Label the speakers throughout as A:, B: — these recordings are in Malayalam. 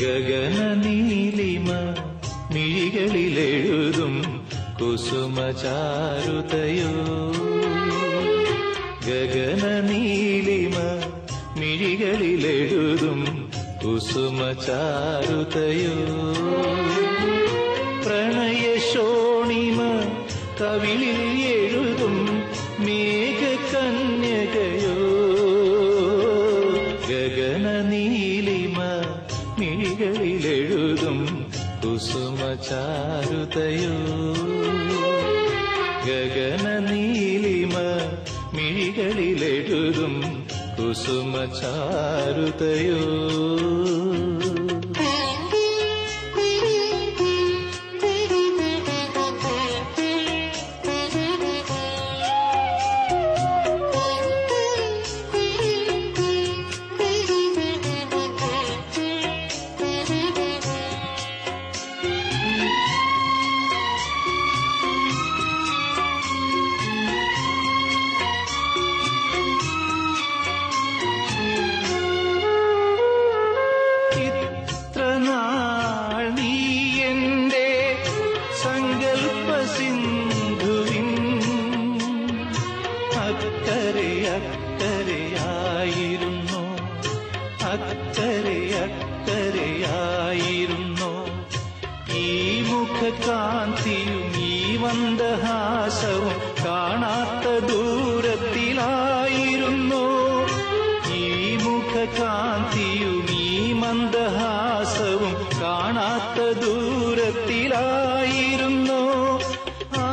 A: ഗഗന നീലിമ മിഴികളിലെഴുതും കുസുമചാരുതയോ ഗഗന നീലിമ മിഴികളിലെഴുതും കുസുമചാരുതയോ പ്രണയശോണിമ കവിളിൽ എഴുതും മേഘകന്യകയോ ഗഗന നീലിമ മിഴികളിലെഴുതും കുസുമചാരുതയോ ഗഗന നീലിമ മിഴികളിലെഴുതും കുസുമചാരുതയോ ഇത്ര നാൾ നീ എന്റെ സങ്കൽപ്പ സിന്ധുവിൻ അക്കരെ അക്കരയായിരുന്നു അക്കരെ അക്കരയായിരുന്നു ഈ മുഖകാന്തിയും ഈ മന്ദഹാസവും കാണാത്ത ദൂരത്തിലായിരുന്നു ഈ മുഖകാന്തിയും ഈ മന്ദഹാസവും കാണാത്ത ദൂരത്തിലായിരുന്നു ആ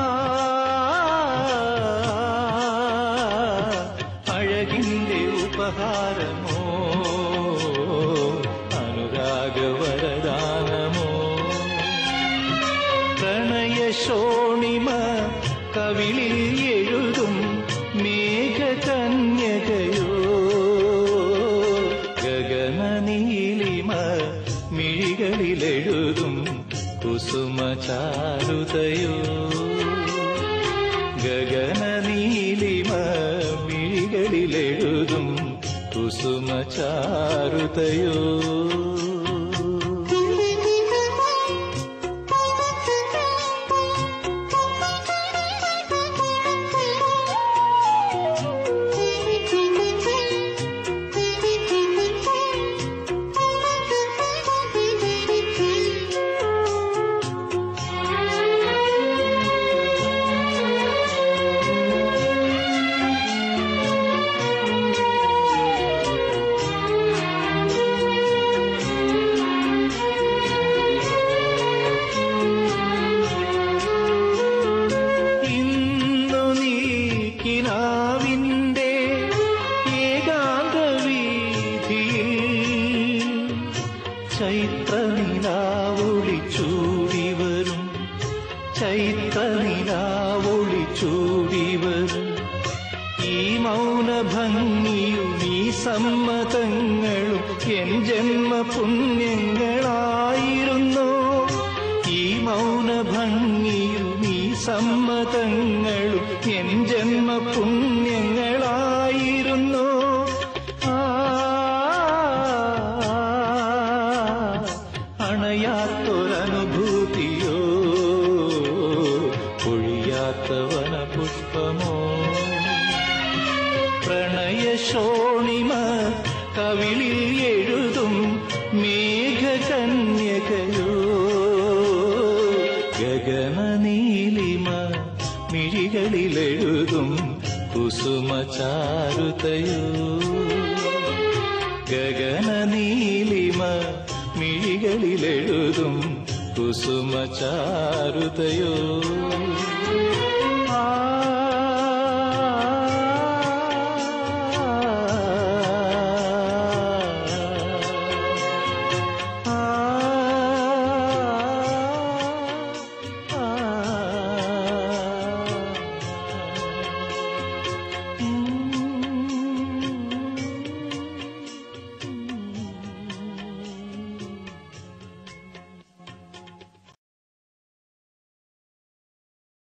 A: അഴകിന്റെ ഉപഹാരമോ അനുരാഗവരദാനമോ പ്രണയശോണിമ കവിളിൽ എഴുതും മേഘകന്യകയോ ഗഗന നീലിമ മിഴികളിലെഴുതും കുസുമചാരുതയോ ഗഗന നീലിമ മിഴികളിലെഴുതും കുസുമചാരുതയോ ഇന്നു നീ കിനാവിന്റെ ഏകാന്ത വീതിയിൽ ചൈത്രനിലാവൊളി ചൂടി വരും ചൈത്രനിലാവൊളി ചൂടി വരും ഈ മൗനഭംഗിയും ഈ സമ്മതങ്ങളും എൻ ജന്മ പുണ്യങ്ങളായിരുന്നു ഈ മൗനഭംഗിയും ഈ സമ്മതങ്ങളും എൻ ജന്മ പുണ്യങ്ങളായിരുന്നു ആ അണയാത്തൊരനുഭൂതിയോ പൊഴിയാത്തവന പുഷ്പമോ പ്രണയശോണിമ കവിളിൽ എഴുതും മേഘകന്യകയോ ഗഗന നീലിമ മിഴികളിലെഴുതും കുസുമചാരുതയോ ഗഗന നീലിമ മിഴികളിലെഴുതും കുസുമചാരുതയോ